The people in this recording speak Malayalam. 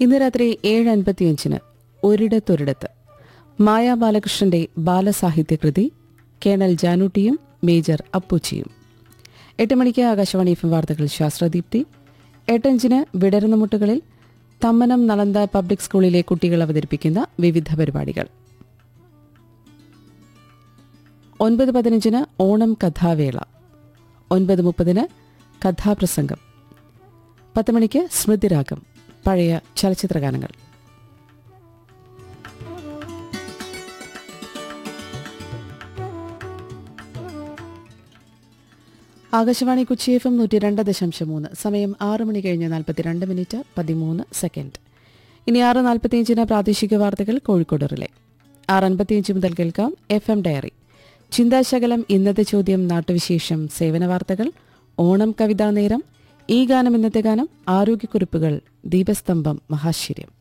ഇന്ന് രാത്രി ഏഴ് അൻപത്തിയഞ്ചിന് ഒരിടത്തൊരിടത്ത് മായ ബാലകൃഷ്ണന്റെ ബാലസാഹിത്യ കൃതി കേണൽ ജാനൂട്ടിയും മേജർ അപ്പുച്ചിയും എട്ട് മണിക്ക് ആകാശവാണി എഫ് എം വാർത്തകൾ ശാസ്ത്രദീപ്തി എട്ടഞ്ചിന് വിടരുന്ന മുട്ടുകളിൽ തമ്മനം നളന്ത പബ്ലിക് സ്കൂളിലെ കുട്ടികൾ അവതരിപ്പിക്കുന്ന വിവിധ പരിപാടികൾ ഒൻപത് പതിനഞ്ചിന് ഓണം കഥാവേള ഒൻപത് മുപ്പതിന് കഥാപ്രസംഗം പത്ത് മണിക്ക് സ്മൃതിരാഗം പഴയ ചലച്ചിത്രഗാനങ്ങൾ ആകാശവാണി കൊച്ചി എഫ് എം നൂറ്റി രണ്ട് ദശാംശം മൂന്ന് സമയം ആറ് മണി കഴിഞ്ഞ് നാൽപ്പത്തിരണ്ട് മിനിറ്റ് പതിമൂന്ന് സെക്കൻഡ് ഇനി ആറ് നാൽപ്പത്തിയഞ്ചിന് പ്രാദേശിക വാർത്തകൾ കോഴിക്കോട് റിലേ ആറ് അൻപത്തിയഞ്ച് മുതൽ കേൾക്കാം എഫ് എം ഡയറി ചിന്താശകലം ഇന്നത്തെ ചോദ്യം നാട്ടുവിശേഷം സേവന വാർത്തകൾ ഓണം കവിതാ നേരം ഈ ഗാനം ഇന്നത്തെ ഗാനം ആരോഗ്യക്കുറിപ്പുകൾ ദീപസ്തംഭം മഹാശ്ചര്യം